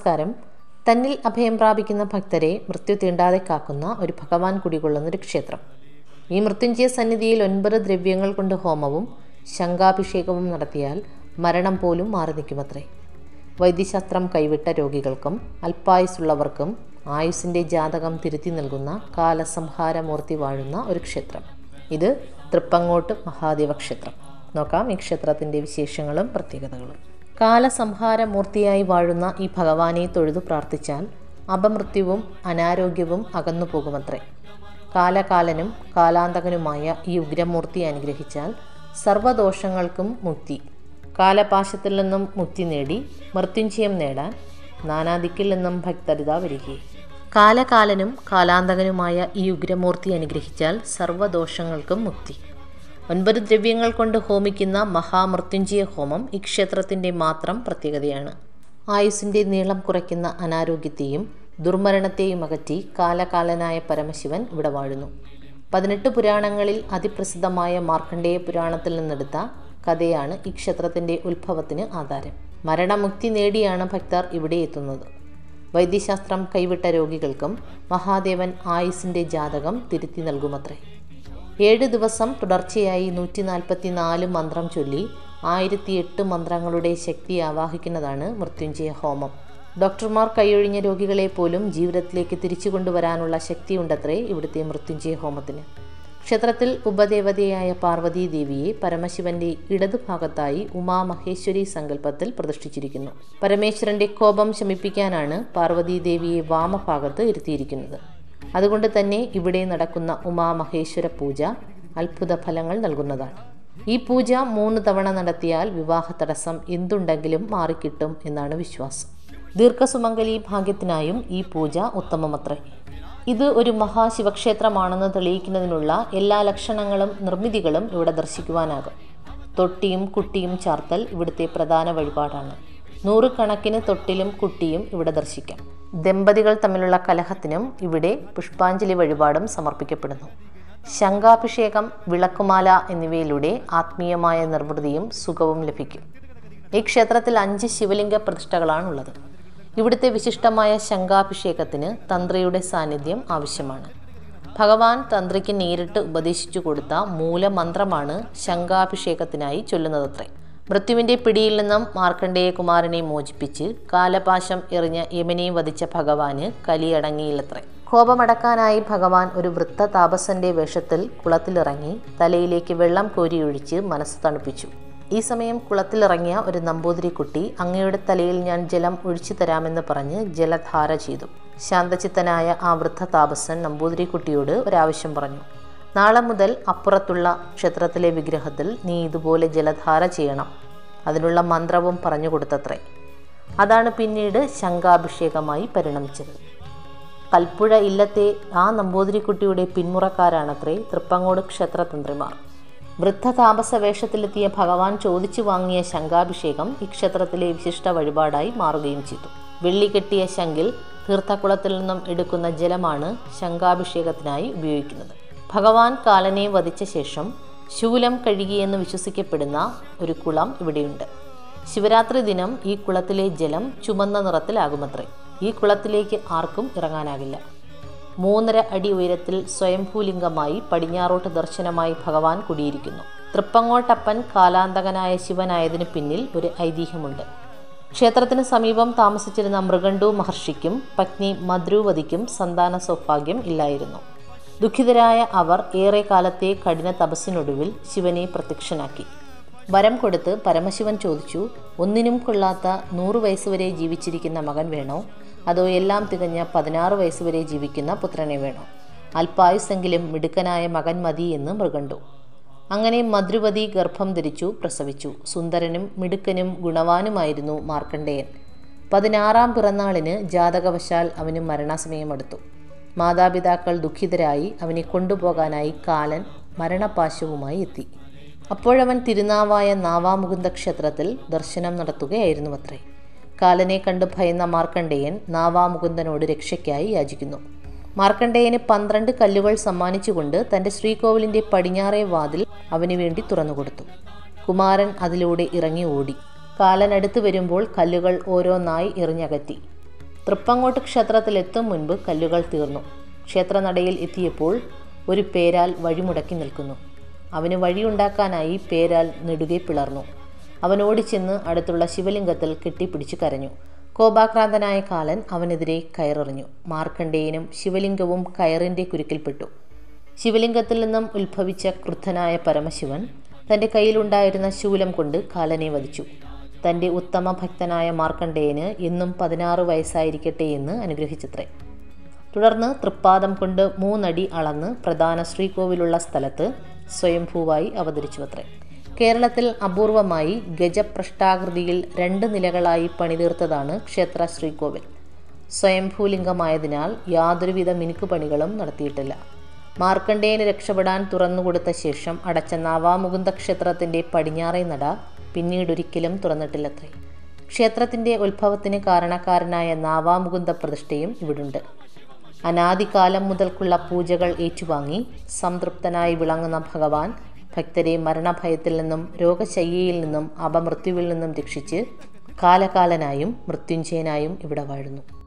നമസ്കാരം തന്നിൽ അഭയം പ്രാപിക്കുന്ന ഭക്തരെ മൃത്യു തീണ്ടാതെ കാക്കുന്ന ഒരു ഭഗവാൻ കുടികൊള്ളുന്ന ഒരു ക്ഷേത്രം ഈ മൃത്യുഞ്ജയ സന്നിധിയിൽ ഒൻപത് ദ്രവ്യങ്ങൾ കൊണ്ട് ഹോമവും ശംഖാഭിഷേകവും നടത്തിയാൽ മരണം പോലും മാറി നിൽക്കുമത്രേ വൈദ്യശാസ്ത്രം കൈവിട്ട രോഗികൾക്കും അല്പായുസുള്ളവർക്കും ആയുസിൻ്റെ ജാതകം തിരുത്തി നൽകുന്ന കാലസംഹാരമൂർത്തി വാഴുന്ന ഒരു ക്ഷേത്രം ഇത് തൃപ്പങ്ങോട്ട് മഹാദേവ ക്ഷേത്രം നോക്കാം ഈ ക്ഷേത്രത്തിൻ്റെ വിശേഷങ്ങളും പ്രത്യേകതകളും കാലസംഹാരമൂർത്തിയായി വാഴുന്ന ഈ ഭഗവാനെ തൊഴുതു പ്രാർത്ഥിച്ചാൽ അപമൃത്യുവും അനാരോഗ്യവും അകന്നു പോകുമത്രേ കാലകാലനും കാലാന്തകനുമായ ഈ ഉഗ്രമൂർത്തി അനുഗ്രഹിച്ചാൽ സർവദോഷങ്ങൾക്കും മുക്തി കാലപാശത്തിൽ നിന്നും മുക്തി നേടി മൃത്യുഞ്ജയം നേടാൻ നാനാദിക്കിൽ നിന്നും ഭക്തരിത വരികയെ കാലകാലനും കാലാന്തകനുമായ ഈ ഉഗ്രമൂർത്തി അനുഗ്രഹിച്ചാൽ സർവദോഷങ്ങൾക്കും മുക്തി ഒൻപത് ദ്രവ്യങ്ങൾ കൊണ്ട് ഹോമിക്കുന്ന മഹാമൃത്യുഞ്ജയ ഹോമം ഈ ക്ഷേത്രത്തിൻ്റെ മാത്രം പ്രത്യേകതയാണ് ആയുസിൻ്റെ നീളം കുറയ്ക്കുന്ന അനാരോഗ്യത്തെയും ദുർമരണത്തെയും അകറ്റി കാലകാലനായ പരമശിവൻ ഇവിടെ വാഴുന്നു പതിനെട്ട് പുരാണങ്ങളിൽ അതിപ്രസിദ്ധമായ മാർക്കണ്ഡേയ പുരാണത്തിൽ നിന്നെടുത്ത കഥയാണ് ഈ ക്ഷേത്രത്തിൻ്റെ ഉത്ഭവത്തിന് ആധാരം മരണമുക്തി നേടിയാണ് ഭക്തർ ഇവിടെ എത്തുന്നത് വൈദ്യശാസ്ത്രം കൈവിട്ട രോഗികൾക്കും മഹാദേവൻ ആയുസിൻ്റെ ജാതകം തിരുത്തി നൽകുമത്രേ ഏഴ് ദിവസം തുടർച്ചയായി നൂറ്റി നാൽപ്പത്തി നാല് മന്ത്രം ചൊല്ലി ആയിരത്തി എട്ട് മന്ത്രങ്ങളുടെ ശക്തി ആവാഹിക്കുന്നതാണ് മൃത്യുഞ്ജയ ഹോമം ഡോക്ടർമാർ കൈയൊഴിഞ്ഞ രോഗികളെ പോലും ജീവിതത്തിലേക്ക് തിരിച്ചു കൊണ്ടുവരാനുള്ള ശക്തിയുണ്ടത്രേ ഇവിടുത്തെ മൃത്യുഞ്ജയ ഹോമത്തിന് ക്ഷേത്രത്തിൽ ഉപദേവതയായ പാർവതീ ദേവിയെ പരമശിവന്റെ ഇടതുഭാഗത്തായി ഉമാമഹേശ്വരി സങ്കല്പത്തിൽ പ്രതിഷ്ഠിച്ചിരിക്കുന്നു പരമേശ്വരന്റെ കോപം ശമിപ്പിക്കാനാണ് പാർവതീ ദേവിയെ വാമഭാഗത്ത് ഇരുത്തിയിരിക്കുന്നത് അതുകൊണ്ട് തന്നെ ഇവിടെ നടക്കുന്ന ഉമാമഹേശ്വര പൂജ അത്ഭുത ഫലങ്ങൾ നൽകുന്നതാണ് ഈ പൂജ മൂന്ന് തവണ നടത്തിയാൽ വിവാഹ തടസ്സം എന്തുണ്ടെങ്കിലും മാറിക്കിട്ടും എന്നാണ് വിശ്വാസം ദീർഘസുമംഗലി ഭാഗ്യത്തിനായും ഈ പൂജ ഉത്തമമത്രേ ഇത് ഒരു മഹാശിവക്ഷേത്രമാണെന്ന് തെളിയിക്കുന്നതിനുള്ള എല്ലാ ലക്ഷണങ്ങളും നിർമ്മിതികളും ഇവിടെ ദർശിക്കുവാനാകും തൊട്ടിയും കുട്ടിയും ചാർത്തൽ ഇവിടുത്തെ പ്രധാന വഴിപാടാണ് നൂറുകണക്കിന് തൊട്ടിലും കുട്ടിയും ഇവിടെ ദർശിക്കാം ദമ്പതികൾ തമ്മിലുള്ള കലഹത്തിനും ഇവിടെ പുഷ്പാഞ്ജലി വഴിപാടും സമർപ്പിക്കപ്പെടുന്നു ശംഖാഭിഷേകം വിളക്കുമാല എന്നിവയിലൂടെ ആത്മീയമായ നിർവൃതിയും സുഖവും ലഭിക്കും ഈ ക്ഷേത്രത്തിൽ അഞ്ച് ശിവലിംഗ പ്രതിഷ്ഠകളാണുള്ളത് ഇവിടുത്തെ വിശിഷ്ടമായ ശംഖാഭിഷേകത്തിന് തന്ത്രിയുടെ സാന്നിധ്യം ആവശ്യമാണ് ഭഗവാൻ തന്ത്രിക്ക് നേരിട്ട് ഉപദേശിച്ചു കൊടുത്ത മൂലമന്ത്രമാണ് ശംഖാഭിഷേകത്തിനായി ചൊല്ലുന്നതത്രേ മൃത്യുവിൻ്റെ പിടിയിൽ നിന്നും മാർക്കണ്ഡേയ കുമാരനെ മോചിപ്പിച്ച് കാലപാശം എറിഞ്ഞ യമനെ വധിച്ച ഭഗവാന് കലിയടങ്ങിയില്ലത്രേ കോപമടക്കാനായി ഭഗവാൻ ഒരു വൃത്ത താപസന്റെ വേഷത്തിൽ കുളത്തിലിറങ്ങി തലയിലേക്ക് വെള്ളം കോരിയൊഴിച്ച് മനസ്സ് തണുപ്പിച്ചു ഈ സമയം കുളത്തിലിറങ്ങിയ ഒരു നമ്പൂതിരിക്കുട്ടി അങ്ങയുടെ തലയിൽ ഞാൻ ജലം ഒഴിച്ചു തരാമെന്ന് പറഞ്ഞ് ജലധാര ചെയ്തു ശാന്തചിത്തനായ ആ വൃദ്ധ താപസൻ നമ്പൂതിരിക്കുട്ടിയോട് ഒരാവശ്യം പറഞ്ഞു നാളെ മുതൽ അപ്പുറത്തുള്ള ക്ഷേത്രത്തിലെ വിഗ്രഹത്തിൽ നീ ഇതുപോലെ ജലധാര ചെയ്യണം അതിനുള്ള മന്ത്രവും പറഞ്ഞു കൊടുത്തത്രേ അതാണ് പിന്നീട് ശംഖാഭിഷേകമായി പരിണമിച്ചത് കൽപ്പുഴ ഇല്ലത്തെ ആ നമ്പൂതിരിക്കുട്ടിയുടെ പിന്മുറക്കാരാണത്രേ തൃപ്പങ്ങോട് ക്ഷേത്രതന്ത്രിമാർ വൃദ്ധ താപസ വേഷത്തിലെത്തിയ ഭഗവാൻ ചോദിച്ചു വാങ്ങിയ ശംഖാഭിഷേകം ഈ ക്ഷേത്രത്തിലെ വിശിഷ്ട വഴിപാടായി മാറുകയും ചെയ്തു വെള്ളി കെട്ടിയ ശങ്കിൽ തീർത്ഥക്കുളത്തിൽ നിന്നും എടുക്കുന്ന ജലമാണ് ശംഖാഭിഷേകത്തിനായി ഉപയോഗിക്കുന്നത് ഭഗവാൻ കാലനെ വധിച്ച ശേഷം ശൂലം കഴുകിയെന്ന് വിശ്വസിക്കപ്പെടുന്ന ഒരു കുളം ഇവിടെയുണ്ട് ശിവരാത്രി ദിനം ഈ കുളത്തിലെ ജലം ചുമന്ന നിറത്തിലാകുമത്രേ ഈ കുളത്തിലേക്ക് ആർക്കും ഇറങ്ങാനാകില്ല മൂന്നര അടി ഉയരത്തിൽ സ്വയംഭൂലിംഗമായി പടിഞ്ഞാറോട്ട് ദർശനമായി ഭഗവാൻ കുടിയിരിക്കുന്നു തൃപ്പങ്ങോട്ടപ്പൻ കാലാന്തകനായ ശിവനായതിനു പിന്നിൽ ഒരു ഐതിഹ്യമുണ്ട് ക്ഷേത്രത്തിന് സമീപം താമസിച്ചിരുന്ന മൃഗണ്ടു മഹർഷിക്കും പത്നി മദ്രുവതിക്കും സന്താന സൗഭാഗ്യം ഇല്ലായിരുന്നു ദുഃഖിതരായ അവർ ഏറെ കാലത്തെ കഠിന തപസ്സിനൊടുവിൽ ശിവനെ പ്രത്യക്ഷനാക്കി വരം കൊടുത്ത് പരമശിവൻ ചോദിച്ചു ഒന്നിനും കൊള്ളാത്ത നൂറു വയസ്സുവരെ ജീവിച്ചിരിക്കുന്ന മകൻ വേണോ അതോ എല്ലാം തികഞ്ഞ പതിനാറ് വയസ്സുവരെ ജീവിക്കുന്ന പുത്രനെ വേണോ അല്പായുസെങ്കിലും മിടുക്കനായ മകൻ മതി എന്ന് മൃഗണ്ടു അങ്ങനെ മദ്രുവതി ഗർഭം ധരിച്ചു പ്രസവിച്ചു സുന്ദരനും മിടുക്കനും ഗുണവാനുമായിരുന്നു മാർക്കണ്ഡേയൻ പതിനാറാം പിറന്നാളിന് ജാതകവശാൽ അവന് മരണസമയമെടുത്തു മാതാപിതാക്കൾ ദുഃഖിതരായി അവനെ കൊണ്ടുപോകാനായി കാലൻ മരണപാശവുമായി എത്തി അപ്പോഴവൻ തിരുനാവായ നാവാമുകുന്ദ ക്ഷേത്രത്തിൽ ദർശനം നടത്തുകയായിരുന്നു അത്രേ കാലനെ കണ്ട് ഭയന്ന മാർക്കണ്ഡേയൻ നാവാമുകുന്ദനോട് രക്ഷയ്ക്കായി യാചിക്കുന്നു മാർക്കണ്ഡേയന് പന്ത്രണ്ട് കല്ലുകൾ സമ്മാനിച്ചുകൊണ്ട് തൻ്റെ ശ്രീകോവിലിൻ്റെ പടിഞ്ഞാറേ വാതിൽ അവന് വേണ്ടി തുറന്നുകൊടുത്തു കുമാരൻ അതിലൂടെ ഇറങ്ങി ഓടി കാലൻ അടുത്ത് വരുമ്പോൾ കല്ലുകൾ ഓരോന്നായി എറിഞ്ഞകറ്റി തൃപ്പങ്ങോട്ട് ക്ഷേത്രത്തിലെത്തും മുൻപ് കല്ലുകൾ തീർന്നു ക്ഷേത്രനടയിൽ എത്തിയപ്പോൾ ഒരു പേരാൽ വഴിമുടക്കി നിൽക്കുന്നു അവന് വഴിയുണ്ടാക്കാനായി പേരാൽ നെടുകെ പിളർന്നു അവൻ ഓടിച്ചെന്ന് അടുത്തുള്ള ശിവലിംഗത്തിൽ കെട്ടിപ്പിടിച്ചു കരഞ്ഞു കോപാക്രാന്തനായ കാലൻ അവനെതിരെ കയറെറിഞ്ഞു മാർക്കണ്ഡേയനും ശിവലിംഗവും കയറിൻ്റെ കുരുക്കിൽപ്പെട്ടു ശിവലിംഗത്തിൽ നിന്നും ഉത്ഭവിച്ച ക്രുദ്ധനായ പരമശിവൻ തൻ്റെ കയ്യിലുണ്ടായിരുന്ന ശൂലം കൊണ്ട് കാലനെ വധിച്ചു തൻ്റെ ഉത്തമ ഭക്തനായ മാർക്കണ്ഡേയന് എന്നും പതിനാറ് വയസ്സായിരിക്കട്ടെ എന്ന് അനുഗ്രഹിച്ചത്രേ തുടർന്ന് തൃപ്പാദം കൊണ്ട് മൂന്നടി അളന്ന് പ്രധാന ശ്രീകോവിലുള്ള സ്ഥലത്ത് സ്വയംഭൂവായി അവതരിച്ചുവത്രേ കേരളത്തിൽ അപൂർവമായി ഗജപ്രഷ്ടാകൃതിയിൽ രണ്ട് നിലകളായി പണിതീർത്തതാണ് ക്ഷേത്ര ശ്രീകോവിൽ സ്വയംഭൂലിംഗമായതിനാൽ യാതൊരുവിധ മിനുക്കുപണികളും നടത്തിയിട്ടില്ല മാർക്കണ്ഡേയന് രക്ഷപ്പെടാൻ തുറന്നുകൊടുത്ത ശേഷം അടച്ച നാവാമുകുന്ദ ക്ഷേത്രത്തിൻ്റെ പടിഞ്ഞാറേ നട പിന്നീടൊരിക്കലും തുറന്നിട്ടില്ലത്രേ ക്ഷേത്രത്തിൻ്റെ ഉത്ഭവത്തിന് കാരണക്കാരനായ നാവാമുകുന്ദ പ്രതിഷ്ഠയും ഇവിടുണ്ട് അനാദികാലം മുതൽക്കുള്ള പൂജകൾ ഏറ്റുവാങ്ങി സംതൃപ്തനായി വിളങ്ങുന്ന ഭഗവാൻ ഭക്തരെ മരണഭയത്തിൽ നിന്നും രോഗശയ്യയിൽ നിന്നും അപമൃത്യുവിൽ നിന്നും രക്ഷിച്ച് കാലകാലനായും മൃത്യുഞ്ജയനായും ഇവിടെ വാഴുന്നു